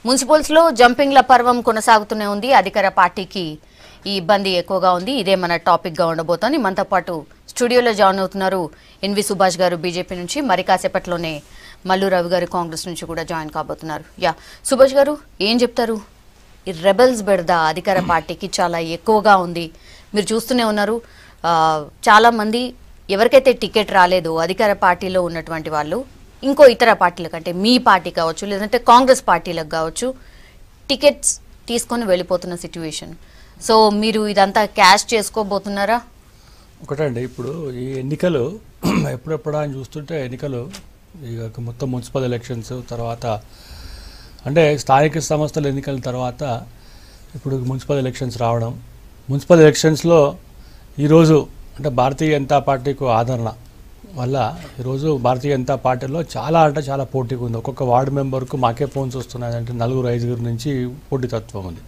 Municipals లో జంపింగ్ల పర్వం కొనసాగుతూనే ఉంది అధికార పార్టీకి ఈ ఇబ్బంది ఎక్కువగా ఉంది ఇదే మన టాపిక్ గా ఉండబోతోంది మనతో పాటు స్టూడియోలో జాయిన్ అవుతున్నారు ఎన్వి సుభాష్ గారు బీజేపీ నుంచి మరి కాసేపట్లోనే మల్లు రవి గారు కాంగ్రెస్ నుంచి కూడా జాయిన్ కాబోతున్నారు యా సుభాష్ గారు ఏం చెప్తారు ఈ రెబల్స్ బెడద అధికార పార్టీకి చాలా ఎక్కువగా ఉంది మీరు చూస్తూనే ఉన్నారు ఆ, చాలా మంది ఎవరికైతే టికెట్ రాలేదో అధికార పార్టీలో ఉన్నటువంటి వాళ్ళు ఇంకో ఇతర పార్టీలకు అంటే మీ పార్టీ కావచ్చు లేదంటే కాంగ్రెస్ పార్టీలకు కావచ్చు టికెట్స్ తీసుకొని వెళ్ళిపోతున్న సిచ్యువేషన్ సో మీరు ఇదంతా క్యాష్ చేసుకోబోతున్నారా ఒకటండి ఇప్పుడు ఈ ఎన్నికలు ఎప్పుడెప్పుడు అని చూస్తుంటే ఎన్నికలు ఇక మొత్తం మున్సిపల్ ఎలక్షన్స్ తర్వాత అంటే స్థానిక సంస్థల ఎన్నికల తర్వాత ఇప్పుడు మున్సిపల్ ఎలక్షన్స్ రావడం మున్సిపల్ ఎలక్షన్స్లో ఈరోజు అంటే భారతీయ జనతా పార్టీకు ఆదరణ వల్ల ఈరోజు భారతీయ జనతా పార్టీలో చాలా అంటే చాలా పోటీగా ఉంది ఒక్కొక్క వార్డు మెంబర్కు మాకే ఫోన్స్ వస్తున్నాయి అంటే నలుగురు ఐదుగురు నుంచి పోటీతత్వం ఉంది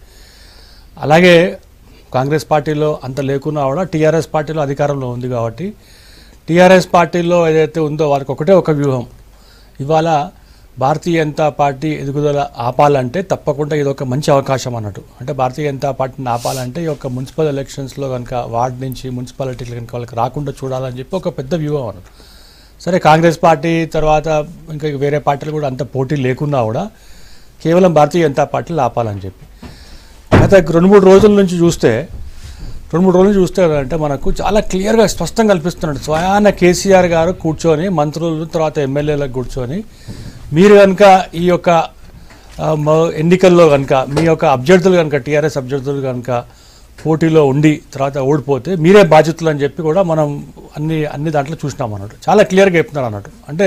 అలాగే కాంగ్రెస్ పార్టీలో అంత లేకున్నా కూడా టీఆర్ఎస్ పార్టీలో అధికారంలో ఉంది కాబట్టి టీఆర్ఎస్ పార్టీలో ఏదైతే ఉందో వారికి ఒకటే ఒక వ్యూహం ఇవాళ భారతీయ జనతా పార్టీ ఎదుగుదల ఆపాలంటే తప్పకుండా ఇది ఒక మంచి అవకాశం అన్నట్టు అంటే భారతీయ జనతా పార్టీని ఆపాలంటే ఈ యొక్క మున్సిపల్ ఎలక్షన్స్లో కనుక వార్డు నుంచి మున్సిపాలిటీలు కనుక వాళ్ళకి రాకుండా చూడాలని చెప్పి ఒక పెద్ద వ్యూహం అన్నట్టు సరే కాంగ్రెస్ పార్టీ తర్వాత ఇంకా వేరే పార్టీలు కూడా అంత పోటీ లేకున్నా కూడా కేవలం భారతీయ జనతా పార్టీలు ఆపాలని చెప్పి గత రెండు మూడు రోజుల నుంచి చూస్తే రెండు మూడు రోజుల నుంచి చూస్తే అంటే మనకు చాలా క్లియర్గా స్పష్టంగా కల్పిస్తున్నాడు స్వయాన కేసీఆర్ గారు కూర్చొని మంత్రులు తర్వాత ఎమ్మెల్యేలకు కూర్చొని మీరు కనుక ఈ యొక్క ఆ, మ- ఎన్నికల్లో కనుక మీ యొక్క అభ్యర్థులు కనుక టీఆర్ఎస్ అభ్యర్థులు కనుక పోటీలో ఉండి తర్వాత ఓడిపోతే మీరే బాధ్యతలు అని చెప్పి కూడా మనం అన్ని అన్ని దాంట్లో చూసినాం అన్నట్టు చాలా క్లియర్గా చెప్తున్నారు అన్నట్టు అంటే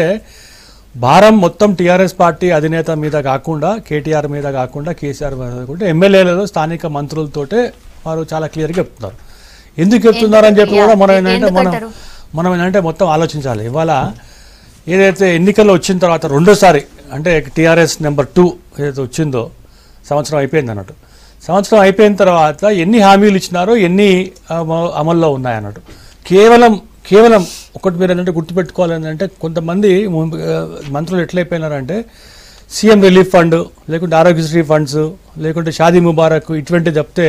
భారం మొత్తం టీఆర్ఎస్ పార్టీ అధినేత మీద కాకుండా కేటీఆర్ మీద కాకుండా కేసీఆర్ మీద కాకుండా ఎమ్మెల్యేలలో స్థానిక మంత్రులతోటే వారు చాలా క్లియర్గా చెప్తున్నారు ఎందుకు చెప్తున్నారని చెప్పి కూడా మనం ఏంటంటే మనం ఎందుకంటారు? మనం ఏంటంటే మొత్తం ఆలోచించాలి ఇవాళ ఏదైతే ఎన్నికల్లో వచ్చిన తర్వాత రెండోసారి అంటే టీఆర్ఎస్ నెంబర్ టూ ఏదైతే వచ్చిందో సంవత్సరం అయిపోయింది అన్నట్టు సంవత్సరం అయిపోయిన తర్వాత ఎన్ని హామీలు ఇచ్చినారో ఎన్ని అమ- అమల్లో ఉన్నాయి అన్నట్టు కేవలం కేవలం ఒకటి మీరు ఏంటంటే గుర్తుపెట్టుకోవాలి ఏంటంటే కొంతమంది ము- ఆ, మంత్రులు ఎట్లయిపోయినారంటే సీఎం రిలీఫ్ ఫండ్ లేకుంటే ఆరోగ్యశ్రీ ఫండ్స్ లేకుంటే షాదీ ముబారక్ ఇటువంటివి తప్పితే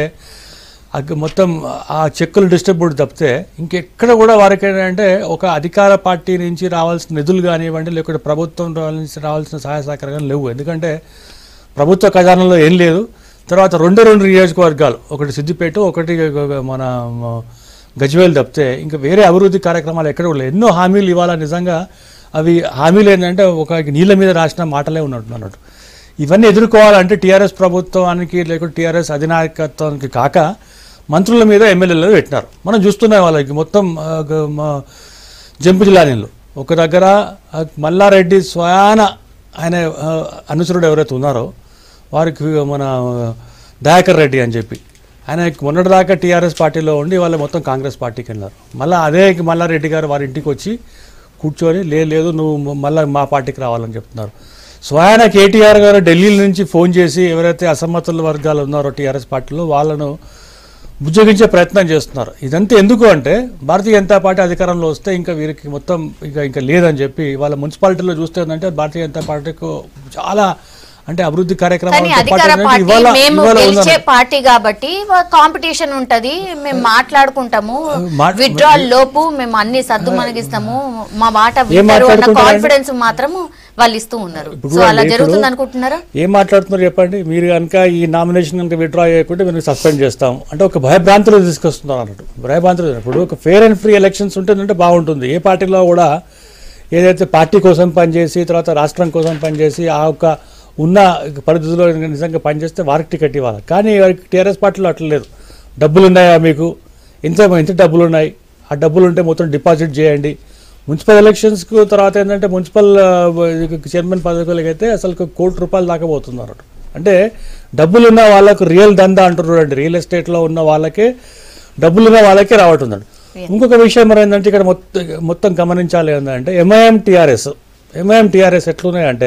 అగ్- మొత్తం ఆ చెక్కులు డిస్ట్రిబ్యూట్ తప్పితే ఇంకెక్కడ కూడా వారికి ఏంటంటే ఒక అధికార పార్టీ నుంచి రావాల్సిన నిధులు కానివ్వండి లేకుంటే ప్రభుత్వం నుంచి రావాల్సిన సహాయ సహకారాలు కానీ లేవు ఎందుకంటే ప్రభుత్వ ఖజానాలో ఏం లేదు తర్వాత రెండు రెండు నియోజకవర్గాలు ఒకటి సిద్దిపేట ఒకటి మన మ, గజ్వేల్ తప్పితే ఇంకా వేరే అభివృద్ధి కార్యక్రమాలు ఎక్కడ కూడా లేవు ఎన్నో హామీలు ఇవాళ నిజంగా అవి హామీలు ఏంటంటే ఒక నీళ్ళ మీద రాసిన మాటలే ఉన్నట్టు అన్నట్టు ఇవన్నీ ఎదుర్కోవాలంటే టీఆర్ఎస్ ప్రభుత్వానికి లేకుంటే టీఆర్ఎస్ అధినాయకత్వానికి కాక మంత్రుల మీద ఎమ్మెల్యేలు పెట్టినారు మనం చూస్తున్నాం వాళ్ళకి మొత్తం ఆ, గ- మా జంపు జిల్లాలో ఒక దగ్గర ఆ, మల్లారెడ్డి స్వయాన ఆయన ఆ, అనుచరుడు ఎవరైతే ఉన్నారో వారికి మన దయాకర్ రెడ్డి అని చెప్పి ఆయన మొన్నటిదాకా టీఆర్ఎస్ పార్టీలో ఉండి వాళ్ళు మొత్తం కాంగ్రెస్ పార్టీకి వెళ్ళారు మళ్ళీ అదే మల్లారెడ్డి గారు వారి ఇంటికి వచ్చి కూర్చొని లే లేదు నువ్వు మళ్ళీ మా పార్టీకి రావాలని చెప్తున్నారు స్వయాన కేటీఆర్ గారు ఢిల్లీ నుంచి ఫోన్ చేసి ఎవరైతే అసమ్మతుల వర్గాలు ఉన్నారో టీఆర్ఎస్ పార్టీలో వాళ్ళను బుజ్జగించే ప్రయత్నం చేస్తున్నారు ఇదంతా ఎందుకు అంటే భారతీయ జనతా పార్టీ అధికారంలో వస్తే ఇంకా వీరికి మొత్తం ఇంకా ఇంకా లేదని చెప్పి వాళ్ళ మున్సిపాలిటీలో చూస్తే ఏంటంటే భారతీయ జనతా పార్టీకు చాలా అంటే అభివృద్ధి కార్యక్రమాలు కానీ అధికార పార్టీ మేము గెలిచే పార్టీ కాబట్టి కాంపిటీషన్ ఉంటది మేము మాట్లాడుకుంటాము మా- విత్డ్రాల్ లోపు మేము అన్ని సర్దు మనగిస్తాము మా మాట ఏం వింటారు అన్న మాట్లాడుకుంటారండి? కాన్ఫిడెన్స్ మాత్రము వాళ్ళు ఇస్తూ ఉన్నారు ఇప్పుడు సో అలా ఇప్పుడు- జరుగుతుంది అనుకుంటున్నారా ఏం మాట్లాడుతున్నారు చెప్పండి మీరు కనుక ఈ నామినేషన్ కనుక విత్డ్రా చేయకుంటే మీరు సస్పెండ్ చేస్తాం అంటే ఒక భయభ్రాంతులు తీసుకొస్తున్నారు అన్నట్టు భయభ్రాంతులు ఇప్పుడు ఒక ఫేర్ అండ్ ఫ్రీ ఎలక్షన్స్ ఉంటుందంటే బాగుంటుంది ఏ పార్టీలో కూడా ఏదైతే పార్టీ కోసం పనిచేసి తర్వాత రాష్ట్రం కోసం పనిచేసి ఆ యొక్క ఉన్న పరిధిలో నిజంగా పనిచేస్తే వారికి టికెట్ ఇవ్వాలి కానీ వారికి టీఆర్ఎస్ పార్టీలో అట్లా లేదు డబ్బులు ఉన్నాయా మీకు ఎంత ఎంత డబ్బులు ఉన్నాయి ఆ డబ్బులు ఉంటే మొత్తం డిపాజిట్ చేయండి మున్సిపల్ ఎలక్షన్స్కు తర్వాత ఏంటంటే మున్సిపల్ ఆ, చైర్మన్ పదవులకి అయితే అసలు కోటి రూపాయలు దాకా పోతుంది అన్నట్టు అంటే డబ్బులు ఉన్న వాళ్ళకు రియల్ దందా అంటున్నారు అండి రియల్ ఎస్టేట్లో ఉన్న వాళ్ళకే డబ్బులు ఉన్న వాళ్ళకే రావట్టుందండి ఇంకొక విషయం మరి ఏంటంటే ఇక్కడ మొత్తం మొత్తం గమనించాలి ఏంటంటే ఎంఐఎం టీఆర్ఎస్ ఎంఐఎం టీఆర్ఎస్ ఎట్లున్నాయంటే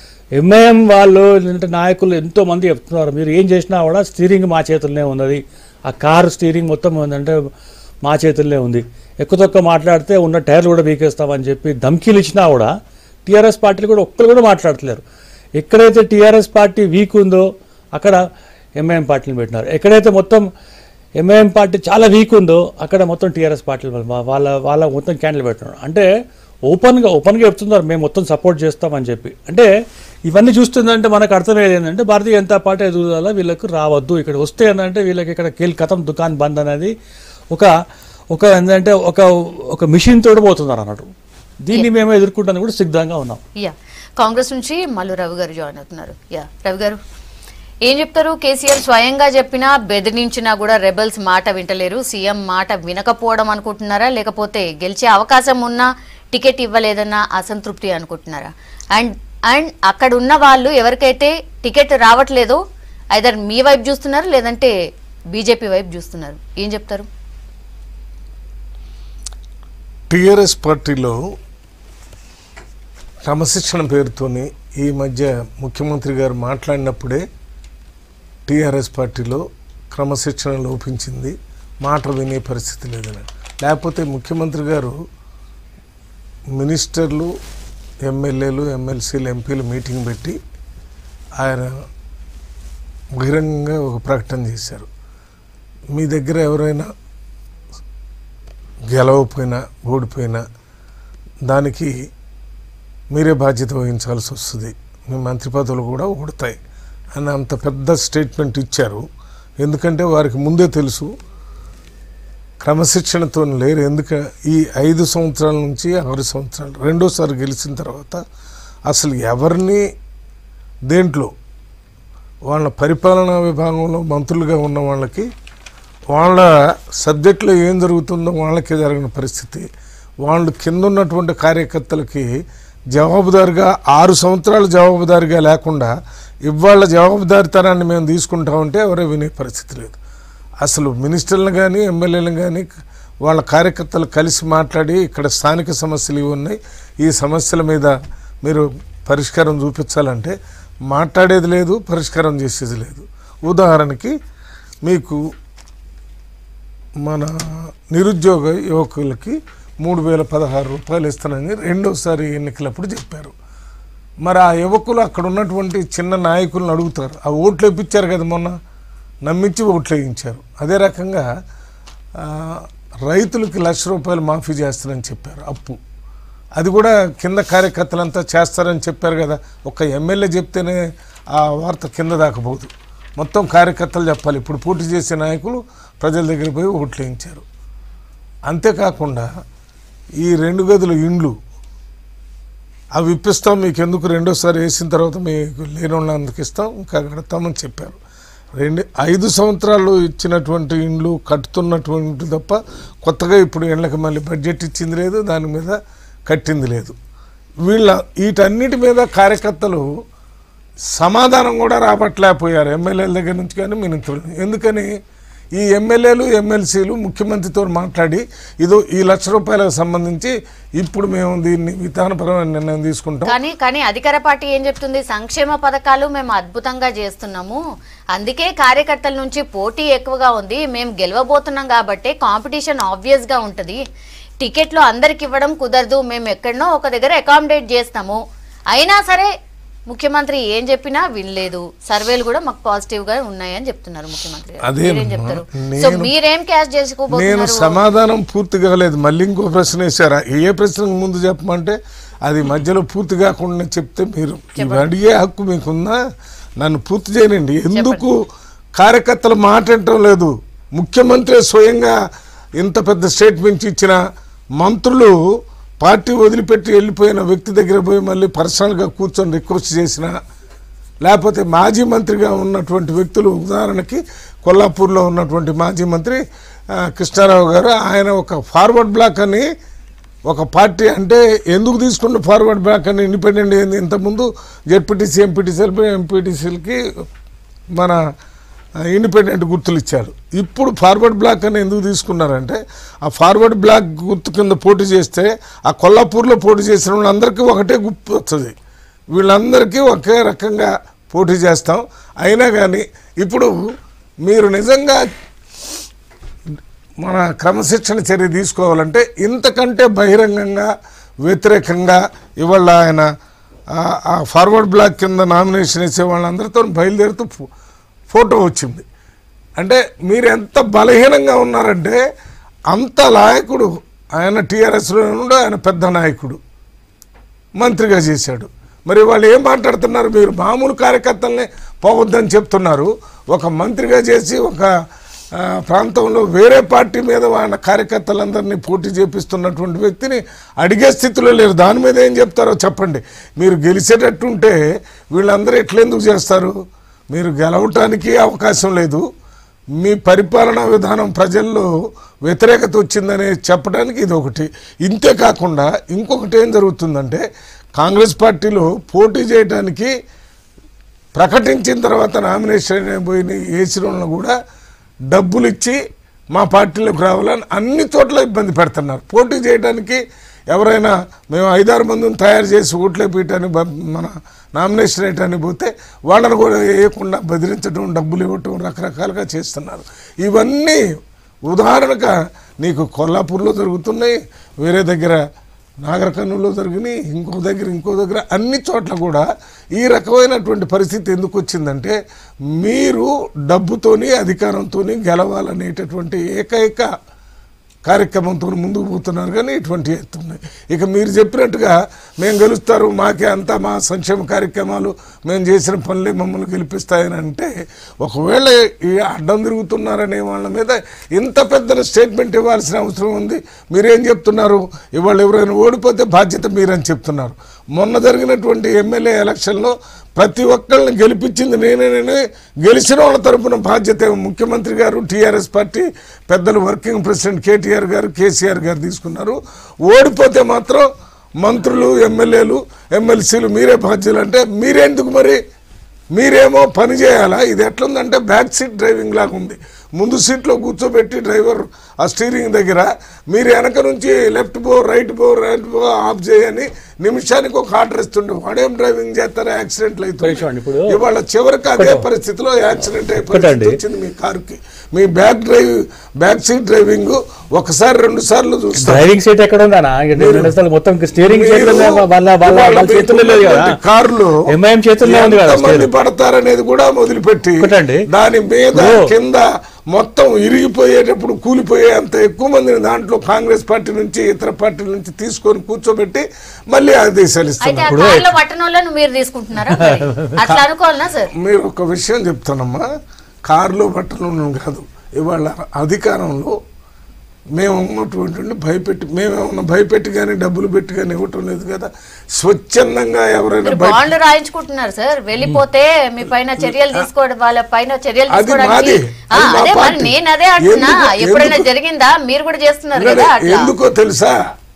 ఎంఐఎం వాళ్ళు ఏంటంటే నాయకులు ఎంతో మంది చెప్తున్నారు మీరు ఏం చేసినా కూడా స్టీరింగ్ మా చేతుల్లోనే ఉన్నది ఆ కారు స్టీరింగ్ మొత్తం ఏంటంటే మా చేతుల్లోనే ఉంది ఎక్కువ తక్కువ మాట్లాడితే ఉన్న టైర్లు కూడా బీకేస్తామని చెప్పి ధమ్కీలు ఇచ్చినా కూడా టీఆర్ఎస్ పార్టీలు కూడా ఒక్కరు కూడా మాట్లాడట్లేరు ఎక్కడైతే టీఆర్ఎస్ పార్టీ వీక్ ఉందో అక్కడ ఎంఐఎం పార్టీని పెట్టినారు ఎక్కడైతే మొత్తం ఎంఐఎం పార్టీ చాలా వీక్ ఉందో అక్కడ మొత్తం టీఆర్ఎస్ పార్టీలు వా- వాళ్ళ వాళ్ళ మొత్తం క్యాండిల్ పెట్టినారు అంటే ఓపెన్గా ఓపెన్గా చెప్తున్నారు మేము మొత్తం సపోర్ట్ చేస్తామని చెప్పి అంటే ఇవన్నీ చూస్తుందంటే మనకు అర్థమయ్యేది ఏంటంటే భారతీయ జనతా పార్టీ ఎదుగుదల వీళ్ళకు రావద్దు ఇక్కడ వస్తే ఏంటంటే వీళ్ళకి ఇక్కడ కేల్ కథం దుకాన్ బంద్ అనేది ఒక ఒక ఏంటంటే ఒక ఒక మిషన్ తోడు పోతున్నారు అన్నట్టు దీన్ని మేము ఎదుర్కొంటానికి కూడా సిద్ధంగా ఉన్నాం యా కాంగ్రెస్ నుంచి మల్లు రవి గారు జాయిన్ అవుతున్నారు యా రవి గారు ఏం చెప్తారు కేసీఆర్ స్వయంగా చెప్పినా బెదిరించినా కూడా రెబల్స్ మాట వింటలేరు సీఎం మాట వినకపోవడం అనుకుంటున్నారా లేకపోతే గెలిచే అవకాశం ఉన్నా టికెట్ ఇవ్వలేదన్న అసంతృప్తి అనుకుంటున్నారా అండ్ అండ్ అక్కడ ఉన్న వాళ్ళు ఎవరికైతే టికెట్ రావట్లేదో ఐదర్ మీ వైపు చూస్తున్నారు లేదంటే బీజేపీ వైపు చూస్తున్నారు ఏం చెప్తారు టిఆర్ఎస్ పార్టీలో క్రమశిక్షణ పేరుతోని ఈ మధ్య ముఖ్యమంత్రి గారు మాట్లాడినప్పుడే టీఆర్ఎస్ పార్టీలో క్రమశిక్షణ లోపించింది మాట వినే పరిస్థితి లేదని లేకపోతే ముఖ్యమంత్రి గారు మినిస్టర్లు ఎమ్మెల్యేలు ఎమ్మెల్సీలు ఎంపీలు మీటింగ్ పెట్టి ఆయన బహిరంగంగా ఒక ప్రకటన చేశారు మీ దగ్గర ఎవరైనా గెలవపోయినా ఓడిపోయినా దానికి మీరే బాధ్యత వహించాల్సి వస్తుంది మీ మంత్రి పదవులు కూడా ఓడతాయి అని అంత పెద్ద స్టేట్మెంట్ ఇచ్చారు ఎందుకంటే వారికి ముందే తెలుసు క్రమశిక్షణతో లేరు ఎందుక ఈ ఐదు సంవత్సరాల నుంచి ఆరు సంవత్సరాలు రెండోసారి గెలిచిన తర్వాత అసలు ఎవరిని దేంట్లో వాళ్ళ పరిపాలనా విభాగంలో మంత్రులుగా ఉన్న వాళ్ళకి వాళ్ళ సబ్జెక్టులో ఏం జరుగుతుందో వాళ్ళకే జరగని పరిస్థితి వాళ్ళు కింద ఉన్నటువంటి కార్యకర్తలకి జవాబుదారిగా ఆరు సంవత్సరాలు జవాబుదారిగా లేకుండా ఇవాళ జవాబుదారితనాన్ని మేము తీసుకుంటామంటే ఎవరే వినే పరిస్థితి లేదు అసలు మినిస్టర్లను కానీ ఎమ్మెల్యేలను కానీ వాళ్ళ కార్యకర్తలు కలిసి మాట్లాడి ఇక్కడ స్థానిక సమస్యలు ఇవి ఉన్నాయి ఈ సమస్యల మీద మీరు పరిష్కారం చూపించాలంటే మాట్లాడేది లేదు పరిష్కారం చేసేది లేదు ఉదాహరణకి మీకు మన నిరుద్యోగ యువకులకి మూడు వేల పదహారు రూపాయలు ఇస్తానని రెండోసారి ఎన్నికలప్పుడు చెప్పారు మరి ఆ యువకులు అక్కడ ఉన్నటువంటి చిన్న నాయకులను అడుగుతారు ఆ ఓట్లు వేయించారు కదా మొన్న నమ్మించి ఓట్లు వేయించారు అదే రకంగా ఆ, రైతులకి లక్ష రూపాయలు మాఫీ చేస్తారని చెప్పారు అప్పు అది కూడా కింద కార్యకర్తలంతా చేస్తారని చెప్పారు కదా ఒక ఎమ్మెల్యే చెప్తేనే ఆ వార్త కింద దాకపోదు మొత్తం కార్యకర్తలు చెప్పాలి ఇప్పుడు పోటీ చేసే నాయకులు ప్రజల దగ్గర పోయి ఓట్లు వేయించారు అంతేకాకుండా ఈ రెండు గదుల ఇండ్లు అవి ఇప్పిస్తాం మీకు ఎందుకు రెండోసారి వేసిన తర్వాత మీకు లేని వాళ్ళందుకు ఇస్తాం ఇంకా కడతామని చెప్పారు రెండు ఐదు సంవత్సరాలు ఇచ్చినటువంటి ఇండ్లు కట్టుతున్నటువంటి తప్ప కొత్తగా ఇప్పుడు ఇళ్ళకి మళ్ళీ బడ్జెట్ ఇచ్చింది లేదు దాని మీద కట్టింది లేదు వీళ్ళ వీటన్నిటి మీద కార్యకర్తలు సమాధానం కూడా రాబట్టలేకపోయారు ఎమ్మెల్యేల దగ్గర నుంచి కానీ మినిస్టర్లు ఎందుకని ఈ ఎమ్మెల్యేలు ఎమ్మెల్సీలు ముఖ్యమంత్రితో మాట్లాడి ఇదో ఈ లక్ష రూపాయలకు సంబంధించి ఇప్పుడు మేము దీన్ని విధానపరమైన నిర్ణయం తీసుకుంటాం కానీ కానీ అధికార పార్టీ ఏం చెప్తుంది సంక్షేమ పథకాలు మేము అద్భుతంగా చేస్తున్నాము అందుకే కార్యకర్తల నుంచి పోటీ ఎక్కువగా ఉంది మేము గెలవబోతున్నాం కాబట్టి కాంపిటీషన్ ఆబ్వియస్ గా ఉంటది టికెట్లు అందరికి ఇవ్వడం కుదరదు మేము ఎక్కడనో ఒక దగ్గర అకామిడేట్ చేస్తాము అయినా సరే ముఖ్యమంత్రి ఏం చెప్పినా వినలేదు సర్వేలు కూడా మాకు పాజిటివ్ గా ఉన్నాయని చెప్తున్నారు ముఖ్యమంత్రి గారు. అదేనమ్మా. మీరేం చెప్తారు సో నేను- మీరేం క్యాష్ నేను చేసుకోబోతున్నారు సమాధానం పూర్తి కాలేదు మళ్ళీ ఇంకో ప్రశ్న వేశారా ఏ ప్రశ్నకు ముందు చెప్పమంటే అది మధ్యలో పూర్తి కాకుండా చెప్తే మీరు ఇవి అడిగే హక్కు మీకుందా నన్ను పూర్తి చేయనండి ఎందుకు కార్యకర్తలు మాట్లాడటం లేదు ముఖ్యమంత్రి స్వయంగా ఇంత పెద్ద స్టేట్మెంట్ ఇచ్చిన మంత్రులు పార్టీ వదిలిపెట్టి వెళ్ళిపోయిన వ్యక్తి దగ్గర పోయి మళ్ళీ పర్సనల్గా కూర్చొని రిక్వెస్ట్ చేసిన లేకపోతే మాజీ మంత్రిగా ఉన్నటువంటి వ్యక్తులు ఉదాహరణకి కొల్లాపూర్లో ఉన్నటువంటి మాజీ మంత్రి ఆ, కృష్ణారావు గారు ఆయన ఒక ఫార్వర్డ్ బ్లాక్ అని ఒక పార్టీ అంటే ఎందుకు తీసుకున్న ఫార్వర్డ్ బ్లాక్ అని ఇండిపెండెంట్ ఏంది ఇంతకుముందు జెడ్పీటీసీ ఎంపీటీసీలపై ఎంపీటీసీలకి మన ఆ, ఇండిపెండెంట్ గుర్తులు ఇచ్చారు ఇప్పుడు ఫార్వర్డ్ బ్లాక్ అని ఎందుకు తీసుకున్నారంటే ఆ ఫార్వర్డ్ బ్లాక్ గుర్తు కింద పోటీ చేస్తే ఆ కొల్లాపూర్లో పోటీ చేసిన వాళ్ళందరికీ ఒకటే గుర్తు వస్తుంది వీళ్ళందరికీ ఒకే రకంగా పోటీ చేస్తాం అయినా కానీ ఇప్పుడు మీరు నిజంగా మన క్రమశిక్షణ చర్య తీసుకోవాలంటే ఇంతకంటే బహిరంగంగా వ్యతిరేకంగా ఇవాళ ఆయన ఆ- ఆ ఫార్వర్డ్ బ్లాక్ కింద నామినేషన్ వేసే వాళ్ళందరితో బయలుదేరుతూ ఫో- ఫోటో వచ్చింది అంటే మీరు ఎంత బలహీనంగా ఉన్నారంటే అంత నాయకుడు ఆయన టీఆర్ఎస్లో నుండి ఆయన పెద్ద నాయకుడు మంత్రిగా చేశాడు మరి వాళ్ళు ఏం మాట్లాడుతున్నారు మీరు మామూలు కార్యకర్తల్ని పోవద్దని చెప్తున్నారు ఒక మంత్రిగా చేసి ఒక ఆ, ప్రాంతంలో వేరే పార్టీ మీద వాళ్ళ కార్యకర్తలందరినీ పోటీ చేపిస్తున్నటువంటి వ్యక్తిని అడిగే స్థితిలో లేరు దాని మీద ఏం చెప్తారో చెప్పండి మీరు గెలిచేటట్టుంటే వీళ్ళందరూ ఎట్లెందుకు చేస్తారు మీరు గెలవటానికి అవకాశం లేదు మీ పరిపాలనా విధానం ప్రజల్లో వ్యతిరేకత వచ్చిందని చెప్పడానికి ఇది ఒకటి ఇంతే కాకుండా ఇంకొకటి ఏం జరుగుతుందంటే కాంగ్రెస్ పార్టీలో పోటీ చేయడానికి ప్రకటించిన తర్వాత నామినేషన్ పోయిన వేసిన వాళ్ళని కూడా డబ్బులు ఇచ్చి మా పార్టీలోకి రావాలని అన్ని చోట్ల ఇబ్బంది పెడుతున్నారు పోటీ చేయడానికి ఎవరైనా మేము ఐదారు మందిని తయారు చేసి ఓట్లే పీయటానికి బ- మన నామినేషన్ వేయటానికి పోతే వాళ్ళని కూడా వేయకుండా బెదిరించడం డబ్బులు ఇవ్వటం రకరకాలుగా చేస్తున్నారు ఇవన్నీ ఉదాహరణగా నీకు కొల్లాపూర్లో జరుగుతున్నాయి వేరే దగ్గర నాగరకర్నూలులో జరిగినాయి ఇంకో దగ్గర ఇంకో దగ్గర అన్ని చోట్ల కూడా ఈ రకమైనటువంటి పరిస్థితి ఎందుకు వచ్చిందంటే మీరు డబ్బుతోని అధికారంతోని గెలవాలనేటటువంటి ఏకైక కార్యక్రమంతో ముందుకు పోతున్నారు కానీ ఇటువంటి ఎత్తున్నాయి ఇక మీరు చెప్పినట్టుగా మేము గెలుస్తారు మాకే అంతా మా సంక్షేమ కార్యక్రమాలు మేము చేసిన పనులే మమ్మల్ని గెలిపిస్తాయని అంటే ఒకవేళ ఈ అడ్డం తిరుగుతున్నారనే వాళ్ళ మీద ఇంత పెద్ద స్టేట్మెంట్ ఇవ్వాల్సిన అవసరం ఉంది మీరేం చెప్తున్నారు ఇవాళ ఎవరైనా ఓడిపోతే బాధ్యత మీరని చెప్తున్నారు మొన్న జరిగినటువంటి ఎమ్మెల్యే ఎలక్షన్లో ప్రతి ఒక్కళ్ళని గెలిపించింది నేనే నేనే గెలిచిన వాళ్ళ తరపున బాధ్యత ముఖ్యమంత్రి గారు టీఆర్ఎస్ పార్టీ పెద్దలు వర్కింగ్ ప్రెసిడెంట్ కేటీఆర్ గారు కేసీఆర్ గారు తీసుకున్నారు ఓడిపోతే మాత్రం మంత్రులు ఎమ్మెల్యేలు ఎమ్మెల్సీలు మీరే బాధ్యులు అంటే మీరెందుకు మరి మీరేమో పని చేయాలా ఇది ఎట్లుందంటే బ్యాక్ సీట్ డ్రైవింగ్ లాగా ఉంది ముందు సీట్లో కూర్చోబెట్టి డ్రైవర్ ఆ స్టీరింగ్ దగ్గర మీరు వెనక నుంచి లెఫ్ట్ పో రైట్ పో రైట్ పో ఆఫ్ చేయని నిమిషానికి ఒక ఆర్డర్ ఇస్తుండే వాడేం డ్రైవింగ్ చేస్తారో యాక్సిడెంట్లు పరీక్ష అండి ఇప్పుడు. అవుతుంది ఇవాళ చివరికి అదే పరిస్థితిలో యాక్సిడెంట్ అయ్యే పరిస్థితి ఒకటండి. వచ్చింది మీ కారుకి మీ back drive back seat driving ఒకసారి రెండు సార్లు చూస్తారు డ్రైవింగ్ సీట్ ఎక్కడ ఉందా మొత్తం స్టీరింగ్ చేతుల్లో వాళ్ళ వాళ్ళ వాళ్ళ చేతుల్లో లేదు కదా కార్లు ఎంఐఎం చేతుల్లో ఉంది కదా ఎంతమంది steering. పడతారనేది కూడా మొదలుపెట్టి ఒకటండి. దాని మీద ఓ. కింద మొత్తం ఇరిగిపోయేటప్పుడు కూలిపోయే అంత ఎక్కువ మందిని దాంట్లో కాంగ్రెస్ పార్టీ నుంచి ఇతర పార్టీల నుంచి తీసుకొని కూర్చోబెట్టి మళ్ళీ ఆదేశాలు అయితే ఇస్తున్నారు ఆ ఇప్పుడు- కార్లో పట్టణంలో మీరు తీసుకుంటున్నారా మరి? అట్లా అనుకోవాలనా సార్ మీరు ఒక విషయం చెప్తానమ్మా కారులో బట్టలు కాదు ఇవాళ అధికారంలో మేము ఉన్నటువంటి భయపెట్టి మేమేమన్నా భయపెట్టి కానీ డబ్బులు పెట్టి కానీ ఇవ్వటం లేదు కదా స్వచ్ఛందంగా ఎవరైనా మీరు బయట బాండ్లు రాయించుకుంటున్నారు సార్ వెళ్ళిపోతే మీ పైన చర్యలు తీసుకోవడం వాళ్ళ పైన చర్యలు అది తీసుకోవడానికి మాది. ఆ, అది మా అదే మరి పార్టీ. నేను అదే అంటున్నా ఎందుకు- ఎప్పుడైనా ఎందుకు- జరిగిందా మీరు కూడా చేస్తున్నారు ఎందుకంటే కదా అట్లా ఎందుకో తెలుసా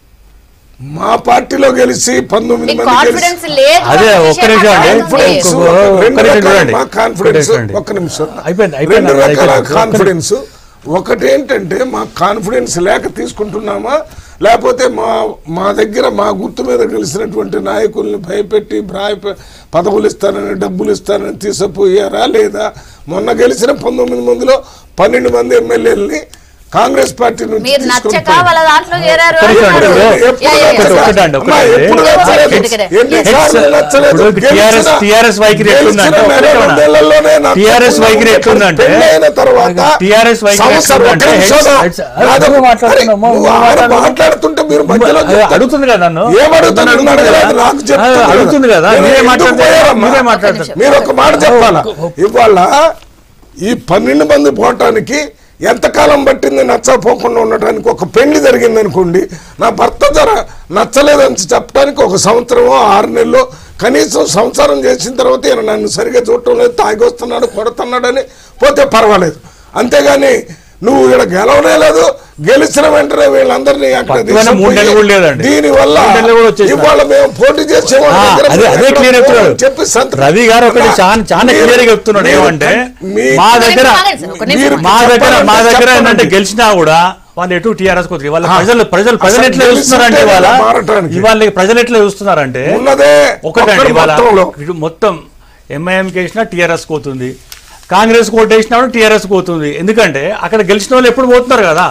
మా పార్టీలో గెలిచి పంతొమ్మిది మీకు మంది కాన్ఫిడెన్స్ గెలిచి లేదు అదే అనే ఒక్క విషయం నిమిషం అండి. నాకు ఇప్పుడు అర్థమైంది. ఒక్క- ఒక్క రెండు నిమిషం రకాల చూడండి. మా కాన్ఫిడెన్స్ ఒక్క నిమిషం ఒక్క నిమిషం అయిపోయింది, అయిపోయింది, రెండు రకాల అయిపోయింది. ఒక్క కాన్ఫిడెన్స్ ఒకటి ఏంటంటే మా కాన్ఫిడెన్స్ లేక తీసుకుంటున్నామా లేకపోతే మా మా దగ్గర మా గుర్తు మీద గెలిచినటువంటి నాయకుల్ని భయపెట్టి భ్రాయ పదవులు ఇస్తానని డబ్బులు ఇస్తానని తీసుకుపోయారా లేదా మొన్న గెలిచిన పంతొమ్మిది మందిలో పన్నెండు మంది ఎమ్మెల్యేలని కాంగ్రెస్ పార్టీ నుంచి మీరు తీసుకొని నచ్చక పోయారు. వాళ్ళ దాంట్లో చేరారు ఒక్క నిమిషం అండి. అంటున్నారు. ఇప్పుడు యా, యా, యా. ఎప్పుడు ఒకటి అండి, ఒకటి అమ్మా, అండి. ఎప్పుడు ఒకటి నచ్చలేదు? ఒకటి. ఎన్నిసార్లు Yes. నచ్చలేదు? ఇప్పుడు TRS గెలిచిన- TRS వైఖరి ఎట్లుందంటే గెలిచిన ఒకటే నెల ఉన్నా. రెండేళ్లలోనే నచ్చకుండా TRS వైఖరి ఎట్లుందంటే పెళ్ళైన తర్వాత TRS వైఖరి సంవత్సరం ఎట్లుందంటే ఒక్క నిమిషం హెడ్స్- కాదు. అదే మాట్లాడుతున్నాము. అరే, నువ్వు ఆయన మాట్లాడు. మాట్లాడుతుంటే మీరు మధ్యలో అదే చెప్తారు. అడుగుతుంది కదా నన్ను ఏమడుగుతుంది? నన్ను నన్ను అడుగుతుంది అడగలేదు, కదా. నాకు చెప్తుంది ఆ, అడుగుతుంది కదా నేను మీరే ఎందుకు మాట్లాడతారు పోయారమ్మా? మీరే ఒక్క మాట్లాడతారు నిమిషం. మీరు ఒక మాట చెప్పాలా ఇవాళ ఈ పన్నెండు మంది పోవటానికి ఎంతకాలం పట్టింది నచ్చపోకుండా ఉండటానికి ఒక పెళ్లి జరిగింది అనుకోండి నా భర్త ధర నచ్చలేదని చెప్పడానికి ఒక సంవత్సరమో ఆరు నెలలో కనీసం సంసారం చేసిన తర్వాత ఈయన నన్ను సరిగా చూడటం లేదు తాగి వస్తున్నాడు కొడుతున్నాడని పోతే పర్వాలేదు అంతేగాని నువ్వు ఇక్కడ గెలవనే లేదు గెలిచిన వెంటనే వీళ్ళందరినీ అక్కడ పక్కన మూడు నెలలు కూడా లేదండి. దీని వల్ల మూడు నెలలు కూడా వచ్చేసినాయి. ఇవాళ మేము పోటీ చేసే వాళ్ళ ఆ, దగ్గర అదే అదే ఎక్కడ క్లియర్ పోవాలని చెప్తున్నాడు చెప్పి సంత- రవి గారు ఒకటి అన్నా, చాలా చాలా మీరు- క్లియర్ గా చెప్తున్నాడు మీరు ఏమంటే మీ- మా ఒక దగ్గర నిమిషం ఆగండి సార్, ఒక నిమిషం మీరు ఆగండి. మా దగ్గర మా చెప్పాలంటే దగ్గర చెప్పండి. ఏంటంటే గెలిచినా కూడా వాళ్ళు ఎటు టీఆర్ఎస్ కొద్ది వాళ్ళ ఆ. ప్రజలు ప్రజలు ప్రజలు అసలు ఎట్లా గెలిచి చూస్తున్నారంటే ఉంటేనే ఇవాళ మారటానికి. ఇవాళ ప్రజలు ఎట్లా చూస్తున్నారంటే ఉన్నదే ఒకటండి ఒక్కడి ఇవాళ మొత్తంలో. ఇటు మొత్తం ఎంఐఎంకి వేసినా టీఆర్ఎస్ పోతుంది కాంగ్రెస్ ఓటు వేసినా టీఆర్ఎస్ పోతుంది ఎందుకంటే అక్కడ గెలిచిన వాళ్ళు ఎప్పుడు పోతున్నారు కదా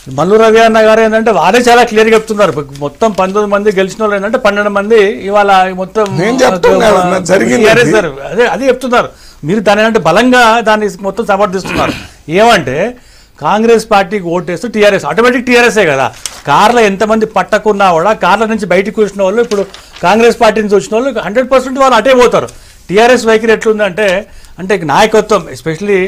మల్లు రవి అన్న గారు ఏంటంటే వారే చాలా క్లియర్ చెప్తున్నారు మొత్తం పంతొమ్మిది మంది గెలిచిన వాళ్ళు ఏంటంటే పన్నెండు మంది ఇవాళ మొత్తం నేను చెప్తున్నా కదా, జరిగింది TRS అది. గారు. అదే అదే చెప్తున్నారు మీరు దాని అంటే బలంగా దాన్ని మొత్తం సమర్థిస్తున్నారు ఏమంటే కాంగ్రెస్ పార్టీకి ఓటేస్తూ టీఆర్ఎస్ ఆటోమేటిక్ టీఆర్ఎస్ఏ కదా కార్లో ఎంతమంది పట్టకున్నా కూడా కార్ల నుంచి బయటకు వచ్చిన వాళ్ళు ఇప్పుడు కాంగ్రెస్ పార్టీ నుంచి వచ్చిన వాళ్ళు హండ్రెడ్ పర్సెంట్ వాళ్ళు అటే పోతారు టీఆర్ఎస్ వైఖరి ఎట్లుందంటే అంటే నాయకత్వం ఎస్పెషలీ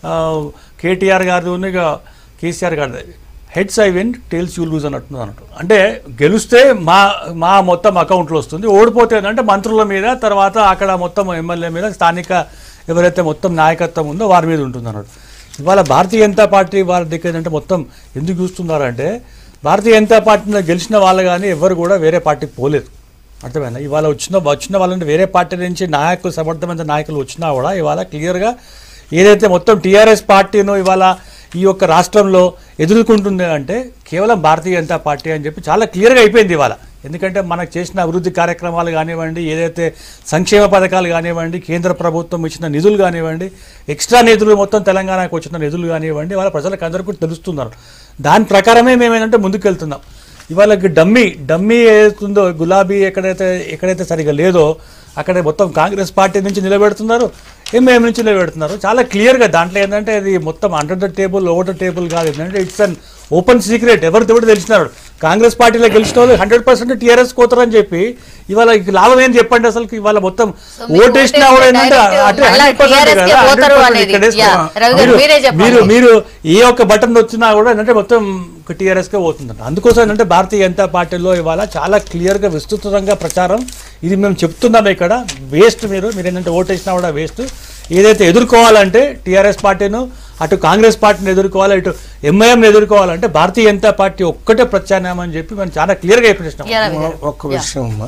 కేటీఆర్ గారు ఇక కేసీఆర్ గారిది heads I win tails you lose అన్నట్టు అన్నట్టు అంటే గెలిస్తే మా మా మొత్తం అకౌంట్లో వస్తుంది ఓడిపోతే ఏంటంటే మంత్రుల మీద తర్వాత అక్కడ మొత్తం ఎమ్మెల్యే మీద స్థానిక ఎవరైతే మొత్తం నాయకత్వం ఉందో వారి మీద ఉంటుంది అన్నట్టు ఇవాళ భారతీయ జనతా పార్టీ వారి దగ్గర ఏంటంటే మొత్తం ఎందుకు చూస్తున్నారంటే భారతీయ జనతా పార్టీలో గెలిచిన వాళ్ళు కానీ ఎవరు కూడా వేరే పార్టీకి పోలేదు అర్థమైందా ఇవాళ వచ్చిన వచ్చిన వాళ్ళంటే వేరే పార్టీ నుంచి నాయకులు సమర్థమైన నాయకులు వచ్చినా కూడా ఇవాళ క్లియర్గా ఏదైతే మొత్తం టీఆర్ఎస్ పార్టీను ఇవాళ ఈ యొక్క రాష్ట్రంలో ఎదుర్కొంటుంది అంటే కేవలం భారతీయ జనతా పార్టీ అని చెప్పి చాలా క్లియర్గా అయిపోయింది ఇవాళ ఎందుకంటే మనకు చేసిన అభివృద్ధి కార్యక్రమాలు కానివ్వండి ఏదైతే సంక్షేమ పథకాలు కానివ్వండి కేంద్ర ప్రభుత్వం ఇచ్చిన నిధులు కానివ్వండి ఎక్స్ట్రా నిధులు మొత్తం తెలంగాణకు వచ్చిన నిధులు కానివ్వండి వాళ్ళ ప్రజలకు అందరికీ తెలుస్తున్నారు దాని ప్రకారమే మేము ఏంటంటే ముందుకెళ్తున్నాం ఇవాళ డమ్మీ డమ్మీ ఏదైతుందో గులాబీ ఎక్కడైతే ఎక్కడైతే సరిగా లేదో అక్కడ మొత్తం కాంగ్రెస్ పార్టీ నుంచి నిలబెడుతున్నారు ఎంఐఎం నుంచి నిలబెడుతున్నారు చాలా క్లియర్గా దాంట్లో ఏంటంటే ఇది మొత్తం under the table over the table కాదు ఏంటంటే ఇట్స్ అన్ ఓపెన్ సీక్రెట్ ఎవరితో కూడా తెలిసినారు కాంగ్రెస్ పార్టీలో గెలిచిన వాళ్ళు హండ్రెడ్ పర్సెంట్ టీఆర్ఎస్ కోతారని చెప్పి ఇవాళ ఇక లాభం ఏం చెప్పండి అసలు ఇవాళ మొత్తం మీరు ఓటేసినా కూడా ఏంటంటే direct అటు మళ్ళా 100% TRS కే కదా, పోతారు 100% అనేది. ఇక్కడ వేసుకున్నాం. Yeah, రవి గారు మీరు- మీరే చెప్పండి. మీరు మీరు ఏ ఒక్క బటన్ వచ్చినా కూడా ఏంటంటే మొత్తం టీఆర్ఎస్కే పోతుందంట అందుకోసం ఏంటంటే భారతీయ జనతా పార్టీలో ఇవాళ చాలా క్లియర్గా విస్తృతంగా ప్రచారం ఇది మేము చెప్తున్నాం ఇక్కడ వేస్ట్ మీరు మీరు ఏంటంటే ఓటేసినా కూడా వేస్ట్ ఏదైతే ఎదుర్కోవాలంటే టీఆర్ఎస్ పార్టీను అటు కాంగ్రెస్ పార్టీని ఎదుర్కోవాలి ఇటు ఎంఐఎంని ఎదుర్కోవాలంటే భారతీయ జనతా పార్టీ ఒక్కటే ప్రత్యామ్నాయం అని చెప్పి మేము చాలా క్లియర్గా చెప్పేసినాం Yeah, రవి గారు. ఒక్క విషయం అమ్మా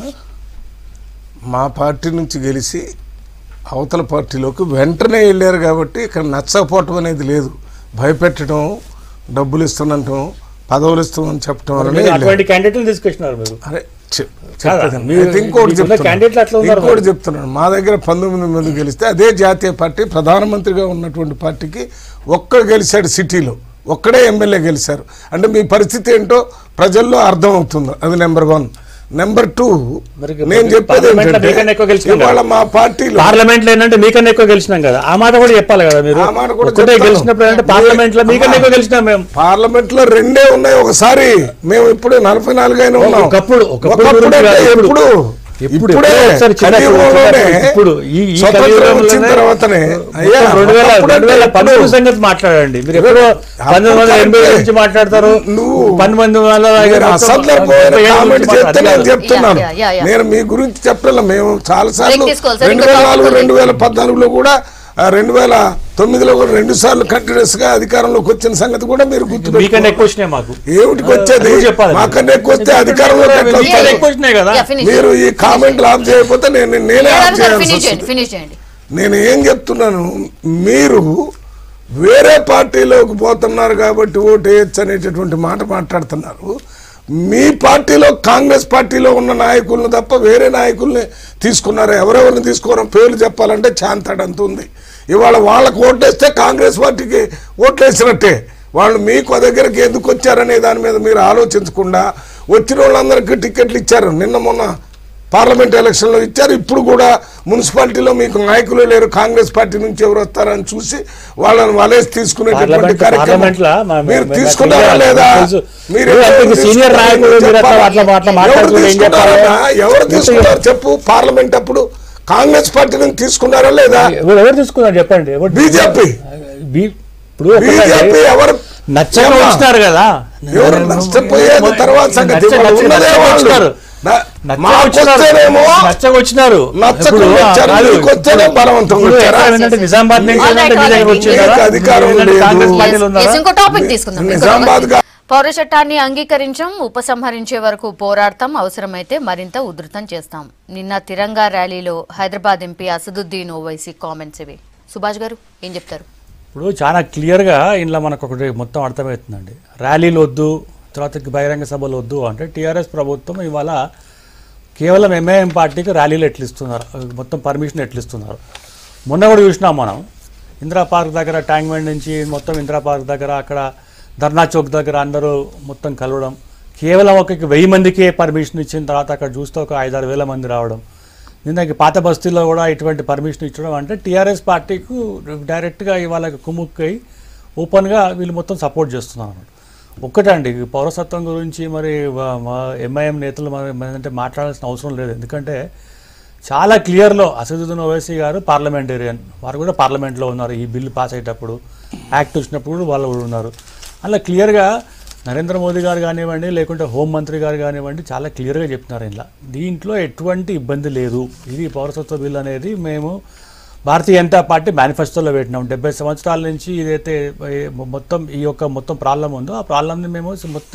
మా పార్టీ నుంచి గెలిచి అవతల పార్టీలోకి వెంటనే వెళ్ళారు కాబట్టి ఇక్కడ నచ్చకపోవటం అనేది లేదు భయపెట్టడం డబ్బులు ఇస్తానంటాం పదవులు ఇస్తామని చెప్పడం వల్లనే మీరు వెళ్ళారు. అటువంటి క్యాండిడేట్లు తీసుకొచ్చినారు మీరు అరే చె- కాదా? చెప్పేదాన్ని. మీరు- అయితే ఇంకోటి మీకున్న చెప్తున్నాను. క్యాండిడేట్లు అట్లా ఉన్నారు ఇంకోటి మరి. చెప్తున్నాను మా దగ్గర పంతొమ్మిది మంది గెలిస్తే అదే జాతీయ పార్టీ ప్రధానమంత్రిగా ఉన్నటువంటి పార్టీకి ఒక్కడు గెలిచాడు సిటీలో ఒక్కడే ఎమ్మెల్యే గెలిచారు అంటే మీ పరిస్థితి ఏంటో ప్రజల్లో అర్థం అవుతుంది అది నెంబర్ వన్ నెంబర్ టూ మరి నేను చెప్పేది పార్లమెంట్లో ఏంటంటే మీకన్నా ఎక్కువ గెలిచినాం కదా. ఇవాళ మా పార్టీలో పార్లమెంట్ లో ఏంటంటే మీకన్నా ఎక్కువ గెలిచినాం కదా ఆ మాట కూడా చెప్పాలి కదా మీరు ఆ మాట కూడా ఒకటే చెప్తాను. గెలిచినప్పుడు అంటే పార్లమెంట్ లో మీకన్నా ఎక్కువ గెలిచినాం మేము పార్లమెంట్ లో రెండే ఉన్నాయి ఒకసారి మేము ఇప్పుడు నలభై నాలుగైనా ఉన్నాం ఒకప్పుడు- ఒకప్పుడు ఒకప్పుడు గురించి అంటే కాదు, ఎప్పుడు ఇప్పుడు- ఇప్పుడే ఎప్పుడో ఒకసారి చిన్న కలియుగంలోనే ఇప్పుడు ఈ- ఈ స్వతంత్రం కలియుగంలోనే వచ్చిన తర్వాతనే అయ్యా మొత్తం రెండు వేల ఒకప్పుడు రెండు వేల అంటే పంతొమ్మిది ఎప్పుడు? సంగతి మాట్లాడండి మీరు ఎప్పుడో పంతొమ్మిది వందల ఎనభై కరెక్టే. నుంచి మాట్లాడతారు నువ్వు పంతొమ్మిది వందల మీరు మొత్తం అసందర్భమైన ముప్పై ఏళ్ళ కామెంట్ నుంచి చేస్తే నేను మాట్లాడారు. చెప్తున్నాను యా, యా, యా. నేను మీ గురించి చెప్పలేదు మేము చాలా సార్లు Break తీసుకోవాలి సార్, రెండు ఇంకో వేల topic నాలుగు ఉంది. రెండు వేల పద్నాలుగులో కూడా ఆ, రెండు వేల తొమ్మిదిలో కూడా రెండు సార్లు కంటిన్యూస్ గా అధికారంలోకి వచ్చిన సంగతి కూడా మీరు మీకన్నా గుర్తుపెట్టుకోవాలి ఎక్కువ వచ్చినాయి మాకు ఏమిటికి వచ్చేది అది చెప్పాలి మాకన్నా ఎక్కువ వస్తే అధికారంలోకి ఎట్లా మీకన్నా వస్తారు? ఎక్కువ వచ్చినాయి కదా Yeah, finish. మీరు ఈ కామెంట్లు ఆఫ్ చేయకపోతే నేను నేనే ఆఫ్ చేయాల్సి ఫినిష్ చేయండి వస్తుంది ఫినిష్ చేయండి నేను ఏం చెప్తున్నాను మీరు వేరే పార్టీలోకి పోతున్నారు కాబట్టి ఓటు వేయచ్చు అనేటటువంటి మాట మాట్లాడుతున్నారు మీ పార్టీలో కాంగ్రెస్ పార్టీలో ఉన్న నాయకులను తప్ప వేరే నాయకుల్ని తీసుకున్నారు ఎవరెవరిని తీసుకోవడం పేర్లు చెప్పాలంటే చాంతాడంత ఉంది ఇవాళ వాళ్ళకు ఓటేస్తే కాంగ్రెస్ పార్టీకి ఓట్లేసినట్టే వాళ్ళు మీకు దగ్గరికి ఎందుకు వచ్చారనే దాని మీద మీరు ఆలోచించకుండా వచ్చిన వాళ్ళందరికీ టికెట్లు ఇచ్చారు నిన్న మొన్న పార్లమెంట్ ఎలక్షన్లో ఇచ్చారు ఇప్పుడు కూడా మున్సిపాలిటీలో మీకు నాయకులు లేరు కాంగ్రెస్ పార్టీ నుంచి ఎవరు వస్తారని చూసి వాళ్ళని వలేసి తీసుకునేటటువంటి పార్లమెంట్- కార్యక్రమం పార్లమెంట్లా మా- మీరు మా- తీసుకున్నారా మా- లేదా తెలుసు. మీరు మీరు ఎవరు అంటే సీనియర్ తీసుకున్నారో నాయకులు మీరు అట్లా చెప్పాలి. అట్లా అట్లా ఎవరు మాట్లాడుతున్నారు ఏం చెప్పాలి? తీసుకున్నారన్నా? ఎవరు తీసుకున్నారు చెప్పు పార్లమెంట్ అప్పుడు కాంగ్రెస్ పార్టీ నుంచి తీసుకున్నారా లేదా ఎవరు ఎవరు తీసుకున్నారు చెప్పండి ఎవరు బీజేపీ బీ- ఇప్పుడు ఒకటండి, బీజేపీ ఎవరు నచ్చక ఏమ్మా? వచ్చినారు కదా ఎవరు నష్టపోయేది తర్వాత సంగతి నచ్చ- వాళ్ళు నచ్చ- ఉన్నదే నచ్చక వాళ్ళు. వచ్చినారు. నా- నచ్చక మాకు వచ్చినారు. వస్తేనేమో నచ్చక వచ్చినారు నచ్చకుండా ఇప్పుడు, వచ్చారు, కాదు, మీకు వస్తేనే బలవంతంగా ఇప్పుడు వచ్చారా? ఎట్లా ఏంటంటే నిజామాబాద్ నుంచి All right, ఏంటంటే మీ all దగ్గరకు right. వచ్చారు కదా? మీకు అధికారం ఏంటంటే లేదు. కాంగ్రెస్ Yes, పార్టీలో ఉన్నారా? Yes, ఇంకో టాపిక్ తీసుకుందాం ఇంకో నిజామాబాద్ topic. పౌర చట్టాన్ని అంగీకరించాం ఉపసంహరించే వరకు పోరాడతాం అవసరమైతే మరింత ఉధృతం చేస్తాం నిన్న తిరంగా ర్యాలీలో హైదరాబాద్ ఎంపీ అసదుద్దీన్ ఓవైసీ కామెంట్స్ ఇవి సుభాష్ గారు ఏం చెప్తారు ఇప్పుడు చాలా క్లియర్గా ఇంట్లో మనకు ఒకటి మొత్తం అర్థమవుతుందండి ర్యాలీలు వద్దు తర్వాత బహిరంగ సభలు వద్దు అంటే టీఆర్ఎస్ ప్రభుత్వం ఇవాళ కేవలం ఎంఐఎం పార్టీకి ర్యాలీలు ఎట్లు ఇస్తున్నారు మొత్తం పర్మిషన్ ఎట్లు ఇస్తున్నారు మొన్న కూడా చూసినాం మనం ఇందిరా పార్క్ దగ్గర ట్యాంక్ బండ్ నుంచి మొత్తం ఇందిరా పార్క్ దగ్గర అక్కడ ధర్నా చౌక్ దగ్గర అందరూ మొత్తం కలవడం కేవలం ఒక వెయ్యి మందికే పర్మిషన్ ఇచ్చిన తర్వాత అక్కడ చూస్తే ఒక ఐదారు వేల మంది రావడం నిన్నకి పాత బస్తీలో కూడా ఇటువంటి పర్మిషన్ ఇచ్చడం అంటే టీఆర్ఎస్ పార్టీకు డైరెక్ట్గా ఇవాళ కుమ్ముక్కై ఓపెన్గా వీళ్ళు మొత్తం సపోర్ట్ చేస్తున్నారు అన్నమాట ఒక్కటండి ఈ పౌరసత్వం గురించి మరి వా- మా ఎంఐఎం నేతలు మరి మరి అంటే మాట్లాడాల్సిన అవసరం లేదు ఎందుకంటే చాలా క్లియర్లో అసదుద్దీన్ ఓవైసీ గారు పార్లమెంటేరియన్ వారు కూడా పార్లమెంట్లో ఉన్నారు ఈ బిల్లు పాస్ అయ్యేటప్పుడు యాక్ట్ వచ్చినప్పుడు కూడా వాళ్ళు కూడా ఉన్నారు అలా క్లియర్గా నరేంద్ర మోదీ గారు కానివ్వండి లేకుంటే హోంమంత్రి గారు కానివ్వండి చాలా క్లియర్గా చెప్తున్నారు ఇలా దీంట్లో ఎటువంటి ఇబ్బంది లేదు ఇది పౌరసత్వ బిల్ అనేది మేము భారతీయ జనతా పార్టీ మేనిఫెస్టోలో పెట్టినాం డెబ్బై సంవత్సరాల నుంచి ఇదైతే ఏ, మొత్తం ఈ యొక్క మొత్తం ప్రాబ్లం ఉందో ఆ ప్రాబ్లమ్ని మేము మొత్తం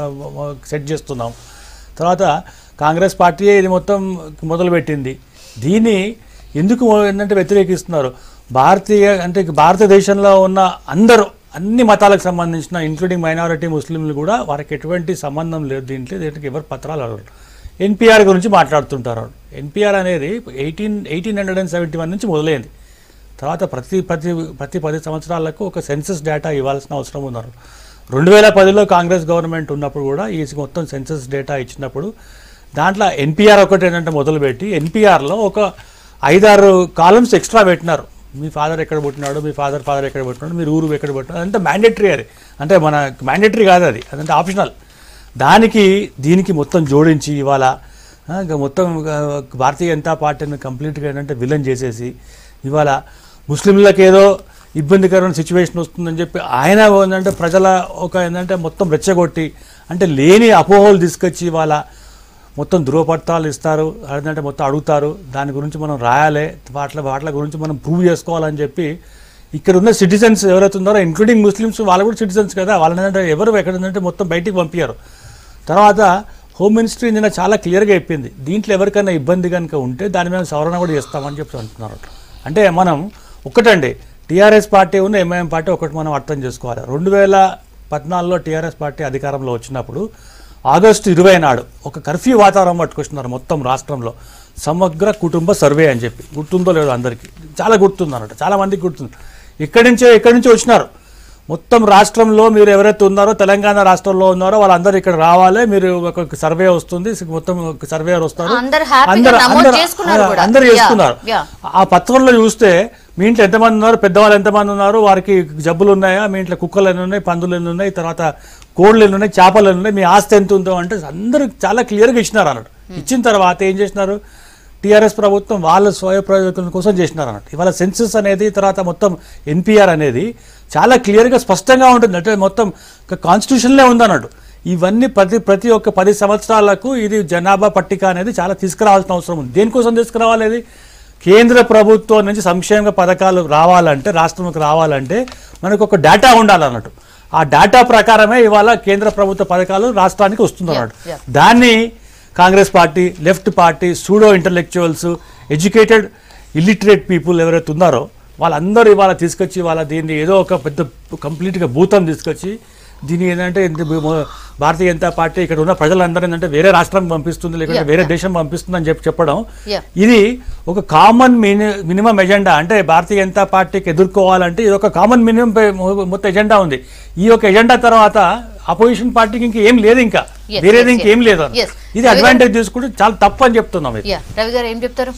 సెట్ చేస్తున్నాం తర్వాత కాంగ్రెస్ పార్టీ ఇది మొత్తం మొదలుపెట్టింది దీన్ని ఎందుకు ఏంటంటే వ్యతిరేకిస్తున్నారు భారతీయ అంటే భారతదేశంలో ఉన్న అందరూ అన్ని మతాలకు సంబంధించిన ఇంక్లూడింగ్ మైనారిటీ ముస్లింలు కూడా వారికి ఎటువంటి సంబంధం లేదు దీంట్లో దీంట్లో ఎవరు పత్రాలు అడగరు ఎన్పిఆర్ గురించి మాట్లాడుతుంటారు ఎన్పిఆర్ అనేది eighteen eighteen hundred and seventy one నుంచి మొదలైంది తర్వాత ప్రతి ప్రతి ప్రతి పది సంవత్సరాలకు ఒక సెన్సస్ డేటా ఇవ్వాల్సిన అవసరం ఉన్నారు రెండు వేల పదిలో కాంగ్రెస్ గవర్నమెంట్ ఉన్నప్పుడు కూడా ఈ మొత్తం సెన్సస్ డేటా ఇచ్చినప్పుడు దాంట్లో ఎన్పిఆర్ ఒకటి ఏంటంటే మొదలుపెట్టి ఎన్పిఆర్లో ఒక ఐదారు కాలమ్స్ ఎక్స్ట్రా పెట్టినారు మీ ఫాదర్ ఎక్కడ పుట్టినాడు మీ ఫాదర్ ఫాదర్ ఎక్కడ పుట్టినాడు మీరు ఊరు ఎక్కడ పుట్టినాడు అదంతా మ్యాండేటరీ అది అంటే మన మ్యాండేటరీ కాదు అది అదంతా ఆప్షనల్ దానికి దీనికి మొత్తం జోడించి ఇవాళ ఆ, ఇంకా మొత్తం ఆ, భారతీయ జనతా పార్టీని కంప్లీట్గా ఏంటంటే విలన్ చేసేసి ఇవాళ ముస్లింలకు ఏదో ఇబ్బందికరమైన సిచ్యువేషన్ వస్తుందని చెప్పి ఆయన ఏంటంటే ప్రజల ఒక ఏంటంటే మొత్తం రెచ్చగొట్టి అంటే లేని అపోహలు తీసుకొచ్చి ఇవాళ మొత్తం ధృవపత్రాలు ఇస్తారు అదంటే మొత్తం అడుగుతారు దాని గురించి మనం రాయాలి వాటి వాటి గురించి మనం ప్రూవ్ చేసుకోవాలని చెప్పి ఇక్కడ ఉన్న సిటిజన్స్ ఎవరైతే ఉన్నారో ఇంక్లూడింగ్ ముస్లిమ్స్ వాళ్ళు కూడా సిటిజన్స్ కదా వాళ్ళని ఏంటంటే ఎవరు ఎక్కడ ఉందంటే మొత్తం బయటికి పంపించారు తర్వాత హోమ్ మినిస్ట్రీ నిన్న చాలా క్లియర్గా చెప్పింది దీంట్లో ఎవరికైనా ఇబ్బంది కనుక ఉంటే దాని మీద సవరణ కూడా చేస్తామని చెప్పి అంటున్నారు అంటే మనం ఒక్కటండి టీఆర్ఎస్ పార్టీ ఉన్న ఎంఐఎం పార్టీ ఒకటి మనం అర్థం చేసుకోవాలి రెండు వేల పద్నాలుగులో టీఆర్ఎస్ పార్టీ అధికారంలో వచ్చినప్పుడు ఆగస్టు ఇరవై నాడు ఒక కర్ఫ్యూ వాతావరణం పట్టుకొస్తున్నారు మొత్తం రాష్ట్రంలో సమగ్ర కుటుంబ సర్వే అని చెప్పి గుర్తుందో లేదో అందరికీ చాలా గుర్తుంది అన్నట్టు చాలా మందికి గుర్తుంది ఇక్కడి నుంచే ఇక్కడి నుంచి వచ్చినారు మొత్తం రాష్ట్రంలో మీరు ఎవరైతే ఉన్నారో తెలంగాణ రాష్ట్రంలో ఉన్నారో వాళ్ళందరూ ఇక్కడ రావాలి మీరు ఒక సర్వే వస్తుంది మొత్తం సర్వేయర్ వస్తారు అందరూ happy గా అందరూ- నమోదు అందరూ- చేసుకున్నారు కూడా. అందరూ Yeah, చేసుకున్నారు yeah. ఆ పత్రంలో చూస్తే మీ ఇంట్లో ఎంతమంది ఉన్నారు పెద్దవాళ్ళు ఎంతమంది ఉన్నారు వారికి జబ్బులు ఉన్నాయా మీ ఇంట్లో కుక్కలు ఎన్ని ఉన్నాయి పందులు ఎన్ని ఉన్నాయి తర్వాత కోళ్ళు ఎన్ని ఉన్నాయి చేపలు ఎన్ని ఉన్నాయి మీ ఆస్తి ఎంత ఉందో అంటే అందరూ చాలా క్లియర్గా ఇచ్చినారు అన్నట్టు ఇచ్చిన తర్వాత ఏం చేసినారు టీఆర్ఎస్ ప్రభుత్వం వాళ్ళ స్వయ ప్రయోజనం కోసం చేసినారు అన్నట్టు ఇవాళ సెన్సస్ అనేది తర్వాత మొత్తం ఎన్పిఆర్ అనేది చాలా క్లియర్గా స్పష్టంగా ఉంటుంది అంటే మొత్తం కాన్స్టిట్యూషన్లే ఉందన్నట్టు ఇవన్నీ ప్రతి ప్రతి ఒక్క పది సంవత్సరాలకు ఇది జనాభా పట్టిక అనేది చాలా తీసుకురావాల్సిన అవసరం ఉంది దేనికోసం తీసుకురావాలి ఇది కేంద్ర ప్రభుత్వం నుంచి సంక్షేమ పథకాలు రావాలంటే రాష్ట్రంకి రావాలంటే మనకు ఒక డేటా ఉండాలన్నట్టు ఆ డేటా ప్రకారమే ఇవాళ కేంద్ర ప్రభుత్వ పథకాలు రాష్ట్రానికి వస్తుంది అన్నట్టు yeah. దాన్ని Congress party left party pseudo intellectuals educated illiterate people ఎవరైతే ఉన్నారో వాళ్ళందరూ ఇవాళ తీసుకొచ్చి వాళ్ళ దీన్ని ఏదో ఒక పెద్ద కంప్లీట్గా భూతం తీసుకొచ్చి దీన్ని ఏంటంటే ఇంత బ- భారతీయ జనతా పార్టీ ఇక్కడ ఉన్న ప్రజలందరూ ఏంటంటే వేరే రాష్ట్రం పంపిస్తుంది లేకుంటే Yeah, వేరే దేశం పంపిస్తుంది అని చెప్పి చెప్పడం Yeah. ఇది ఒక కామన్ మిని మినిమం ఎజెండా అంటే భారతీయ జనతా పార్టీకి ఎదుర్కోవాలంటే ఇది ఒక కామన్ మినిమం మొత్తం ఎజెండా ఉంది ఈ యొక్క ఎజెండా తర్వాత అపోజిషన్ పార్టీకి ఇంకా ఏం లేదు ఇంకా Yes, వేరేది yes, ఇంకేం yes. లేదు Yes. ఇది అడ్వాంటేజ్ తీసుకుంటే చాలా తప్పు అని చెప్తున్నాం ఇది యా రవి గారు ఏం చెప్తారు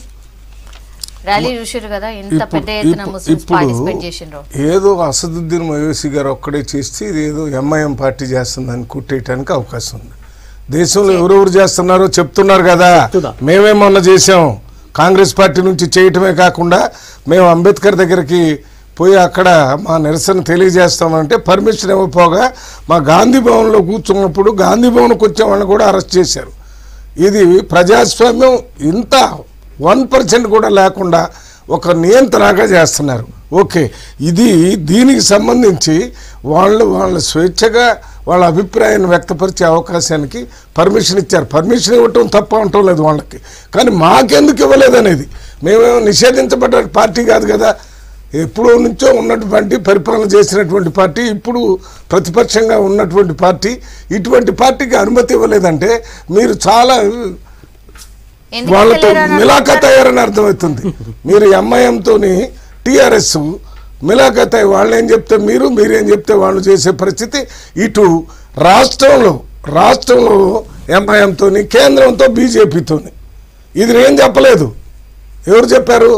ర్యాలీ చూసారు కదా ఎంత ఇప్పుడు- పెద్ద ఎత్తున ఇప్పుడు- ముస్లిమ్స్ ఇప్పుడు పార్టిసిపేట్ చేసిండ్రు ఏదో అసదుద్దీన్ మయోసి గారు ఒక్కడే చేస్తే ఇది ఏదో ఎంఐఎం పార్టీ చేస్తుందని కుట్టేయటానికి అవకాశం ఉంది దేశంలో ఎవరెవరు చేస్తున్నారో చెప్తున్నారు కదా చెప్తున్నా. మేమే మొన్న చేసాం కాంగ్రెస్ పార్టీ నుంచి చేయటమే కాకుండా మేము అంబేద్కర్ దగ్గరికి పోయి అక్కడ మా నిరసన తెలియజేస్తామంటే పర్మిషన్ ఇవ్వకపోగా మా గాంధీ భవన్లో కూర్చున్నప్పుడు గాంధీ భవన్కి వచ్చే వాళ్ళని కూడా అరెస్ట్ చేశారు ఇది ప్రజాస్వామ్యం ఇంత వన్ పర్సెంట్ కూడా లేకుండా ఒక నియంత్రణగా చేస్తున్నారు ఓకే ఇది దీనికి సంబంధించి వాళ్ళు వాళ్ళ స్వేచ్ఛగా వాళ్ళ అభిప్రాయాన్ని వ్యక్తపరిచే అవకాశానికి పర్మిషన్ ఇచ్చారు పర్మిషన్ ఇవ్వటం తప్ప ఉండటం లేదు వాళ్ళకి కానీ మాకెందుకు ఇవ్వలేదనేది మేమేమో నిషేధించబడ్డ పార్టీ కాదు కదా ఎప్పుడో నుంచో ఉన్నటువంటి పరిపాలన చేసినటువంటి పార్టీ ఇప్పుడు ప్రతిపక్షంగా ఉన్నటువంటి పార్టీ ఇటువంటి పార్టీకి అనుమతి ఇవ్వలేదంటే మీరు చాలా ఎందుకు వాళ్ళతో వెళ్ళారు అని మిలాఖత్ అనుకుంటారు? అయ్యారని అర్థమవుతుంది మీరు ఎంఐఎంతో టిఆర్ఎస్ మిలాఖత్ అయి వాళ్ళు ఏం చెప్తే మీరు మీరేం చెప్తే వాళ్ళు చేసే పరిస్థితి ఇటు రాష్ట్రంలో రాష్ట్రంలో ఎంఐఎంతో కేంద్రంతో బీజేపీతోని ఇది నేను చెప్పలేదు ఎవరు చెప్పారు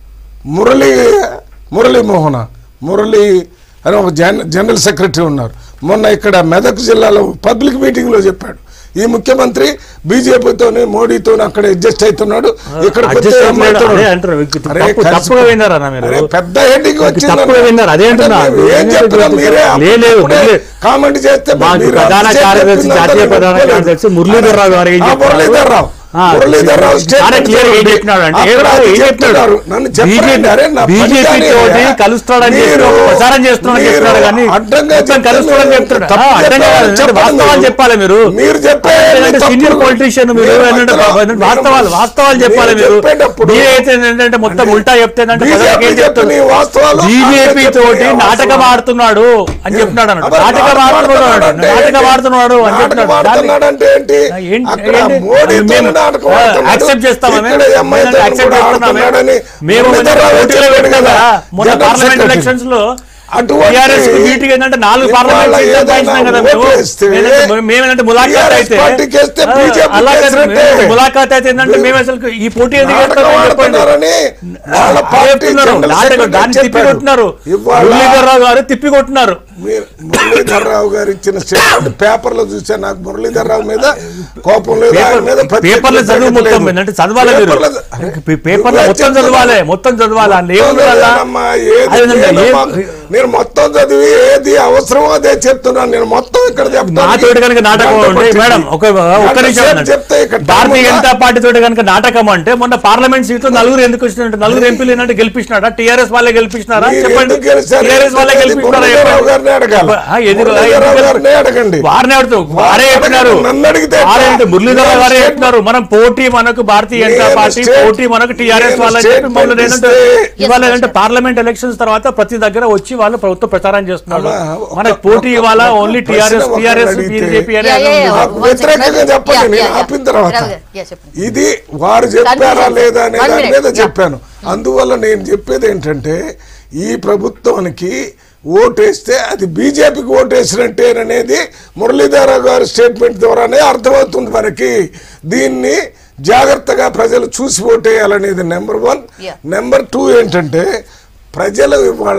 మురళీ మురళీ మోహన మురళీ అని ఒక జన జనరల్ సెక్రటరీ ఉన్నారు మొన్న ఇక్కడ మెదక్ జిల్లాలో పబ్లిక్ మీటింగ్లో చెప్పాడు ఈ ముఖ్యమంత్రి బీజేపీతోని మోడీతోని అక్కడ అడ్జస్ట్ అవుతున్నాడు ఇక్కడ Adjust అవుతున్నాడు. అదే అంటున్నారు. మీకు తప్పు- తప్పుగా విన్నారా మీరు? పెద్ద హెడ్డింగ్ మీకు వచ్చింది తప్పుగా విన్నారు. అదే అంటున్నా. ఏం చెప్తున్నా మీరే లే- లేదు, అప్పుడే లేదు. కామెంట్ చేస్తే మాకు మీరు ప్రధాన అంతసేపు కార్యదర్శి, చెప్పిందంతా జాతీయ నేను ప్రధాన ఒప్పుకోలేదు. కార్యదర్శి మురళీధర్ రావు గారు ఏం ఆ, చెప్పారు? మురళీధర్ రావు ఆ, మురళీధర్ రావు చాలా statement clear గా ఏం ఉంది. చెప్పినాడు అంటే, అక్కడ ఏం అది చెప్తున్నాడు? చెప్తున్నారు. నన్ను చెప్పండి. అరే, నా పని బీజేపీ కానీ తోటి అయ్యా. కలుస్తాడని మీరు- చెప్పి ఒక ప్రచారం చేస్తున్నాడని మీరు చెప్తున్నాడు కానీ అడ్డంగా మొత్తం చెప్తే కలుస్తాడని మీరు చెప్తున్నాడు తప్పు ఆ, అడ్డంగా చెప్పాలని కాదు. చెప్పండి వాస్తవాలు మీరు. చెప్పాలి మీరు మీరు చెప్పే అంటే తప్పులు. సీనియర్ పొలిటీషియన్ మీరు మీరు ఏంటంటే మధ్యలో- బాబా, వాస్తవాలు వాస్తవాలు చెప్పాలి మీరు మీరు చెప్పేటప్పుడు మీరైతే ఏంటంటే మొత్తం ఉల్టా చెప్తే ఏంటంటే బీజేపీ ప్రజలకు ఏం చెప్పిన ఈ వాస్తవాలు బీజేపీ ఆంధ్ర తోటి చెప్పిన నాటకం వాస్తవాలు. ఆడుతున్నాడు అని చెప్తున్నాడు అన్నాడు అబ్బా, నాటకం ఆడుతున్నాడు అన్నాడు. అంటే నాటకం ఏంటి? ఆడుతున్నాడు అని నాటకం చెప్తున్నాడు ఆడుతున్నాడు అంటే ఏంటి ఏంటి- అక్కడ ఏంటి? మోడీతో మేము నాటకం ఆడుతున్నాడు. యాక్సెప్ట్ చేస్తామా మేము? ఇక్కడ ఎంఐ మేము తో యాక్సెప్ట్ కూడా చేస్తున్నామే. ఆడుతున్నాడని మేము మురళీధర్ రావు పోటీలో చెప్పాడు పెట్టాం కదా. కదా మొన్న జనరల్ పార్లమెంట్ సెక్రటరీ. ఎలక్షన్స్ లో అటువంటి టీఆర్ఎస్ మీటింగ్ ఏంటంటే నాలుగు పార్లమెంట్ ఇవాళ సీట్లు ఏదైనా సంపాదించినాం కదా మేము ఓటేస్తే మేమంటే- మేమేంటే ములాఖాత్ TRS అయితే పార్టీకి వేస్తే ఆ, BJP అలా కాదు, కేసినట్టే. మేము ములాఖాత్ అయితే ఏంటంటే మేము అసలు ఈ పోటీ ఎందుకు నాటకం వేస్తామని చెప్పండి ఆడుతున్నారని వాళ్ళ అదే పార్టీ చెప్తున్నారు. జనరల్ నాటకం సెక్రటరీ దాన్ని తిప్పి చెప్పాడు. కొట్టినారు ఇవాళ మురళీధర్ రావు గారు తిప్పి కొట్టినారు మీరు మురళీధర్ రావు గారు ఇచ్చిన స్టేట్మెంట్ పేపర్ లో చూసా నాకు మురళీధర్ రావు మీద కోపం లేదు ఆయన మీద ప్రత్యేక పేపర్లో చదువు వ్యతిరేకత మొత్తం లేదు. ఏంటంటే చదవాలి మీరు పేపర్లో- పే- పేపర్లో నువ్వే మొత్తం చెప్తున్నావు. చదవాలి మొత్తం చదవాలి అందులో ఏముంది మొత్తం అలా? చదివానమ్మా, ఏది అదే విధంగా నేను ఏ- మా- నేను మొత్తం చదివి ఏది అవసరమో అదే చెప్తున్నాను నేను మొత్తం ఇక్కడ చెప్తాను నా తోటి కనుక నాటకం ఉంటే మేడం ఒక ఒక్క నిమిషం ఉండండి. చెప్తే ఇక్కడ భారతీయ టైం జనతా పార్టీ తోటి కనుక నాటకం అంటే మొన్న పార్లమెంట్ సీట్లు నలుగురు ఎందుకు వచ్చినట్టు నలుగురు ఎంపీలు ఏంటంటే గెలిపించినారా టీఆర్ఎస్ వాళ్ళే గెలిపించినారా మీరు చెప్పండి ఎందుకు గెలిచారు? టీఆర్ఎస్ వాళ్ళే అది గెలిపించినారా మురళీధర్ రావు గారిని చెప్పండి అడగాలి. ఆ, ఎందుకు- ఆ, మురళీధర్ రావు ఎందుకు గారిని అడగండి. వారిని అడుగుతూ వారే చెప్పినారు నన్ను అడిగితే వారే అంటే మురళీధర్ రావు గారే నేను చెప్తున్నారు మనం పోటీ మనకు భారతీయ జనతా నేను పార్టీ స్టేట్- పోటీ మనకు టీఆర్ఎస్ నేను వాళ్ళని చెప్పి స్టేట్మెంట్ మమ్మల్ని ఏంటంటే ఇస్తే- ఇవాళ Yes, ఏంటంటే sir. పార్లమెంట్ ఎలక్షన్స్ తర్వాత ప్రతి దగ్గర వచ్చి వాళ్ళు ప్రభుత్వ ప్రచారం చేస్తున్నారు అమ్మా, ఒక్క- మనకు పోటీ ఒక్క- ఇవాళ ఒక్క ఓన్లీ ప్రశ్న టీఆర్ఎస్ ఒకరిని టీఆర్ఎస్ అడిగితే- బీజేపీ Yeah, yeah, yeah. నాకు One second. వ్యతిరేకంగా చెప్పండి, Yeah, నేను yeah, yeah. ఆపిన తర్వాత. రావు గారు, yeah, చెప్పండి. ఇది వారు చెప్పారా Confusion. లేదా అనే One దాని minute. మీద Yeah. చెప్పాను అందువల్ల నేను చెప్పేది ఏంటంటే ఈ ప్రభుత్వానికి ఓటేస్తే అది బీజేపీకి ఓటేసినట్టే అనేది మురళీధర గారి స్టేట్మెంట్ ద్వారానే అర్థమవుతుంది మనకి దీన్ని జాగ్రత్తగా ప్రజలు చూసి ఓటేయాలనేది number one Yeah. Number two ఏంటంటే ప్రజలు ఇవాళ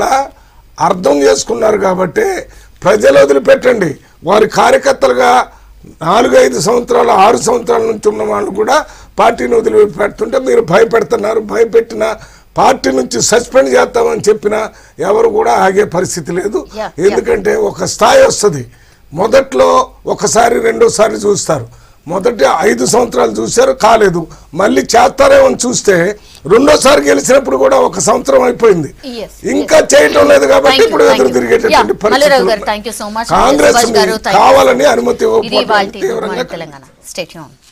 అర్థం చేసుకున్నారు కాబట్టి ప్రజలు వదిలిపెట్టండి వారి కార్యకర్తలుగా నాలుగు ఐదు సంవత్సరాలు ఆరు సంవత్సరాల నుంచి ఉన్న వాళ్ళు కూడా పార్టీని వదిలిపెడుతుంటే మీరు భయపెడుతున్నారు భయపెట్టిన పార్టీ నుంచి సస్పెండ్ చేస్తామని చెప్పినా ఎవరు కూడా ఆగే పరిస్థితి లేదు Yeah, yeah. ఎందుకంటే ఒక స్థాయి వస్తుంది మొదట్లో ఒకసారి రెండోసారి చూస్తారు మొదటి ఐదు సంవత్సరాలు చూశారు కాలేదు మళ్ళీ చేస్తారేమో అని చూస్తే రెండోసారి గెలిచినప్పుడు కూడా ఒక సంవత్సరం అయిపోయింది Yes, ఇంకా చేయటం లేదు కాబట్టి Thank you, ఇప్పుడు thank ఎదురు you. తిరిగేటటువంటి Yeah, మల్లిరావు గారు, పరిస్థితులు thank you so much. Congress Subhash గారు, thank you. కావాలని అనుమతి ఇది ఇవ్వకపోవడం వాళ్ళ తీవ్రంగా తెలంగాణ స్టేట్